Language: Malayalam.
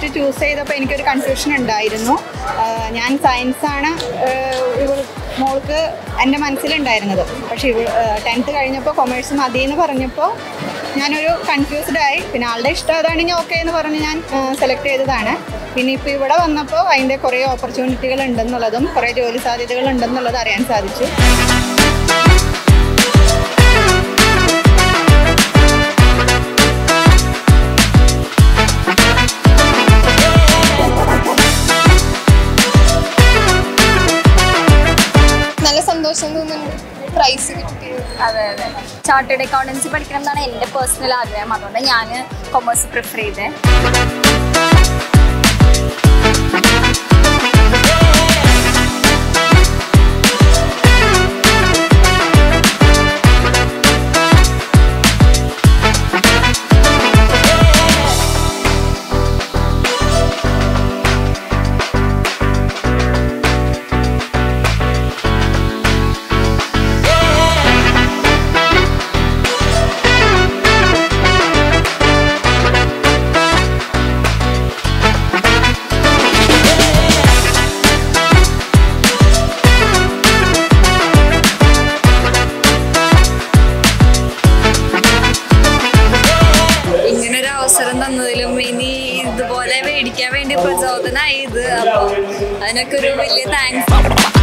സബ്ജക്റ്റ് ചൂസ് ചെയ്തപ്പോൾ എനിക്കൊരു കൺഫ്യൂഷൻ ഉണ്ടായിരുന്നു ആഹ് ഞാൻ സയൻസാണ് ഇവൾ മോൾക്ക് എൻ്റെ മനസ്സിലുണ്ടായിരുന്നത് പക്ഷേ ഇവൾ ടെൻത്ത് കഴിഞ്ഞപ്പോൾ കൊമേഴ്സ് മതി എന്ന് പറഞ്ഞപ്പോൾ ഞാനൊരു കൺഫ്യൂസ്ഡ് ആയി പിന്നെ ആളുടെ ഇഷ്ടം അതാണെങ്കിൽ ഓക്കെ എന്ന് പറഞ്ഞ് ഞാൻ സെലക്ട് ചെയ്തതാണ് പിന്നെ ഇപ്പോൾ ഇവിടെ വന്നപ്പോൾ അതിൻ്റെ കുറേ ഓപ്പർച്യൂണിറ്റികൾ ഉണ്ടെന്നുള്ളതും കുറേ ജോലി സാധ്യതകൾ ഉണ്ടെന്നുള്ളത് അറിയാൻ സാധിച്ചു നല്ല സന്തോഷം തോന്നുന്നുണ്ട് പ്രൈസ് കിട്ടി അതെ അതെ ചാർട്ടേഡ് അക്കൗണ്ടൻസി പഠിക്കണം എന്നാണ് എൻ്റെ പേഴ്സണൽ ആഗ്രഹം അതുകൊണ്ട് ഞാൻ കൊമേഴ്സ് പ്രിഫർ ചെയ്തേ ഇങ്ങനൊരു അവസരം തന്നതിലും ഇനി ഇതുപോലെ മേടിക്കാൻ വേണ്ടി പ്രചോദനമായി ഇത് അപ്പോൾ അതിനൊക്കെ ഒരു വലിയ താങ്ക്സ്